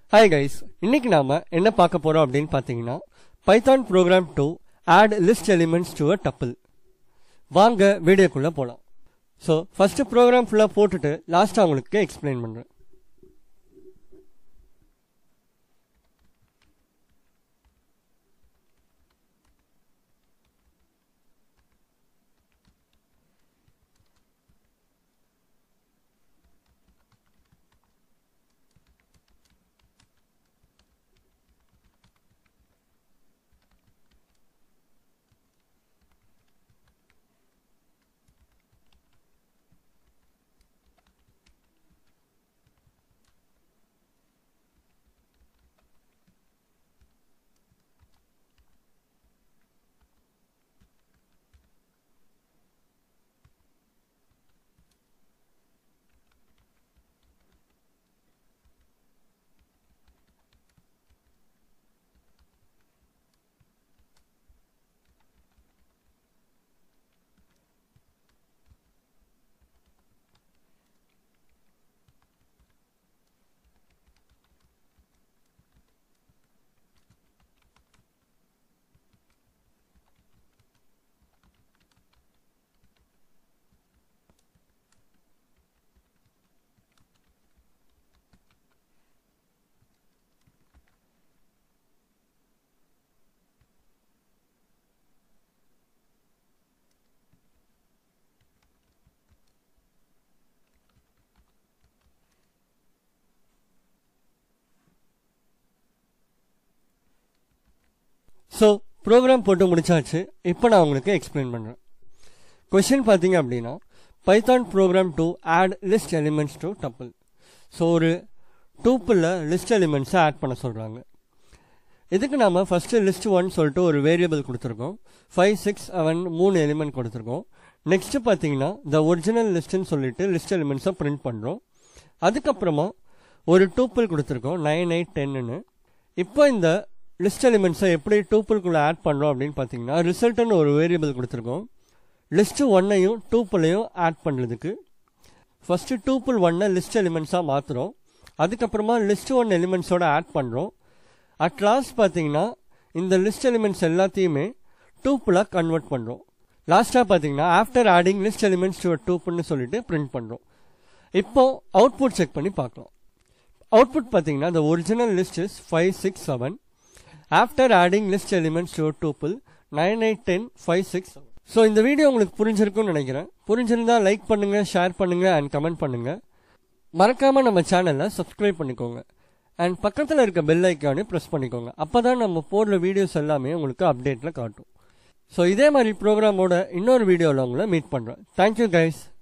hi guys இன்னைக்கு நாம என்ன பார்க்க போறோம் அப்படின்னு பார்த்தீங்கன்னா Python program to add list elements to a tuple வாங்க வீடியோக்குள்ள போலாம் ஸோ ஃபர்ஸ்ட் ப்ரோக்ராம் ஃபுல்லாக போட்டுட்டு லாஸ்ட்டாக உங்களுக்கு எக்ஸ்பிளைன் பண்ணுறேன் ஸோ ப்ரோக்ராம் போட்டு முடிச்சாச்சு இப்போ நான் உங்களுக்கு எக்ஸ்பிளைன் பண்ணுறேன் கொஷின் பார்த்தீங்க அப்படின்னா Python program to add list elements to tuple so ஒரு டூப்பிளில் லிஸ்ட் எலிமெண்ட்ஸை ஆட் பண்ண சொல்கிறாங்க இதுக்கு நாம ஃபஸ்ட்டு லிஸ்ட் ஒன் சொல்லிட்டு ஒரு வேரியபிள் கொடுத்துருக்கோம் ஃபைவ் சிக்ஸ் செவன் மூணு எலிமெண்ட் கொடுத்துருக்கோம் நெக்ஸ்ட்டு பார்த்தீங்கன்னா த ஒரிஜினல் லிஸ்ட்டுன்னு சொல்லிட்டு லிஸ்ட் எலிமெண்ட்ஸை பிரிண்ட் பண்ணுறோம் அதுக்கப்புறமா ஒரு டூப்பிள் கொடுத்துருக்கோம் நைன் எயிட் டென்னு இப்போ இந்த லிஸ்ட் எலிமெண்ட்ஸை எப்படி டூப்பிள்குள்ளே ஆட் பண்ணுறோம் அப்படின்னு பார்த்தீங்கன்னா ரிசல்ட்னு ஒரு வேரியபிள் கொடுத்துருக்கோம் லிஸ்ட்டு ஒன்னையும் டூப்பிளையும் ஆட் பண்ணுறதுக்கு ஃபஸ்ட்டு டூப்பிள் ஒன்னை லிஸ்ட் எலிமெண்ட்ஸாக மாற்றுறோம் அதுக்கப்புறமா லிஸ்ட் ஒன் எலிமெண்ட்ஸோட ஆட் பண்ணுறோம் அட் லாஸ்ட் பார்த்தீங்கன்னா இந்த லிஸ்ட் எலிமெண்ட்ஸ் எல்லாத்தையுமே டூப்பிளாக கன்வெர்ட் பண்ணுறோம் லாஸ்ட்டாக பார்த்தீங்கன்னா after adding list elements to டூப்புன்னு சொல்லிட்டு பிரிண்ட் பண்ணுறோம் இப்போ அவுட்புட் செக் பண்ணி பார்க்கலாம் அவுட்புட் பார்த்தீங்கன்னா the original list is five six seven after adding list elements to tuple nine eight ten five six so இந்த வீடியோ உங்களுக்கு புரிஞ்சிருக்கும்னு நினைக்கிறேன் புரிஞ்சிருந்தா லைக் பண்ணுங்க ஷேர் பண்ணுங்க அண்ட் கமெண்ட் பண்ணுங்க மறக்காம நம்ம சேனலை சப்ஸ்கிரைப் பண்ணிக்கோங்க அண்ட் பக்கத்தில் இருக்க பெல் ஐக்கானே ப்ரெஸ் பண்ணிக்கோங்க அப்போ தான் நம்ம போடுற வீடியோஸ் எல்லாமே உங்களுக்கு அப்டேட்டில் காட்டும் ஸோ இதே மாதிரி ப்ரோக்ராமோட இன்னொரு வீடியோவில் உங்களை மீட் பண்ணுறேன் தேங்க்யூ கைஸ்